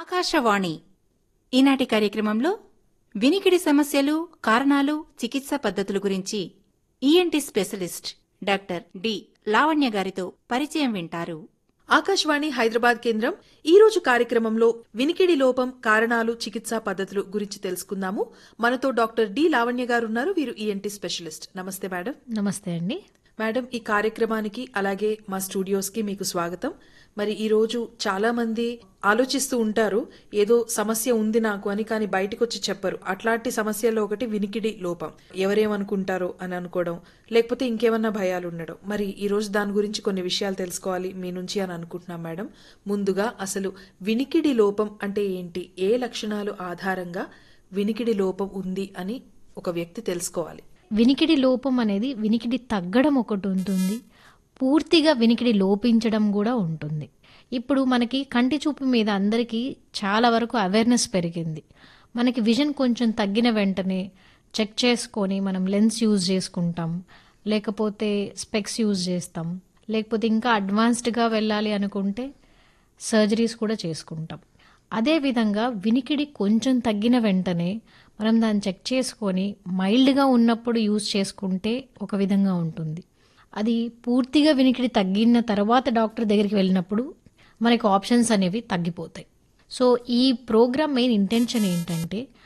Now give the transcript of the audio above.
ఆకాశవాణి ఈనాటి కార్యక్రమంలో వినికిడి సమస్యలు కారణాలు చికిత్సా పద్ధతుల గురించి ENT specialist doctor D Lavanya గారితో పరిచయం వింటారు ఆకాశవాణి హైదరాబాద్ కేంద్రం ఈ రోజు కార్యక్రమంలో వినికిడి లోపం కారణాలు చికిత్సా పద్ధతులు గురించి తెలుసుకుందాము మనతో డాక్టర్ డి లావణ్య గారు ఉన్నారు వీరు ఈఎన్టీ స్పెషలిస్ట్ నమస్తే మేడం నమస్తే అండి మేడం ఈ కార్యక్రమానికి అలాగే మా స్టూడియోస్ కి మీకు స్వాగతం మరి ఈ రోజు చాలా మంది ఆలోచిస్తూ ఉంటారు ఏదో సమస్య ఉంది నాకు అని కానీ బయటకు వచ్చి చెప్పరు అట్లాంటి సమస్యల్లో ఒకటి వినికిడి లోపం ఎవరేమనుకుంటారో అని అనుకోవడం లేకపోతే ఇంకేమన్నా భయాలు ఉండడం మరి ఈ రోజు దాని గురించి కొన్ని విషయాలు తెలుసుకోవాలి మీ నుంచి అని అనుకుంటున్నాం మేడం ముందుగా అసలు వినికిడి లోపం అంటే ఏంటి ఏ లక్షణాలు ఆధారంగా వినికిడి లోపం ఉంది అని ఒక వ్యక్తి తెలుసుకోవాలి వినికిడి లోపం అనేది వినికిడి తగ్గడం ఒకటి ఉంటుంది పూర్తిగా వినికిడి లోపించడం కూడా ఉంటుంది ఇప్పుడు మనకి కంటి చూపు మీద అందరికీ చాలా వరకు అవేర్నెస్ పెరిగింది మనకి విజన్ కొంచెం తగ్గిన వెంటనే చెక్ చేసుకొని మనం లెన్స్ యూజ్ చేసుకుంటాం లేకపోతే స్పెక్స్ యూజ్ చేస్తాం లేకపోతే ఇంకా అడ్వాన్స్డ్గా వెళ్ళాలి అనుకుంటే సర్జరీస్ కూడా చేసుకుంటాం అదేవిధంగా వినికిడి కొంచెం తగ్గిన వెంటనే మనం దాన్ని చెక్ చేసుకొని మైల్డ్గా ఉన్నప్పుడు యూజ్ చేసుకుంటే ఒక విధంగా ఉంటుంది అది పూర్తిగా వినికిడి తగ్గిన తర్వాత డాక్టర్ దగ్గరికి వెళ్ళినప్పుడు మనకి ఆప్షన్స్ అనేవి తగ్గిపోతాయి సో ఈ ప్రోగ్రామ్ మెయిన్ ఇంటెన్షన్ ఏంటంటే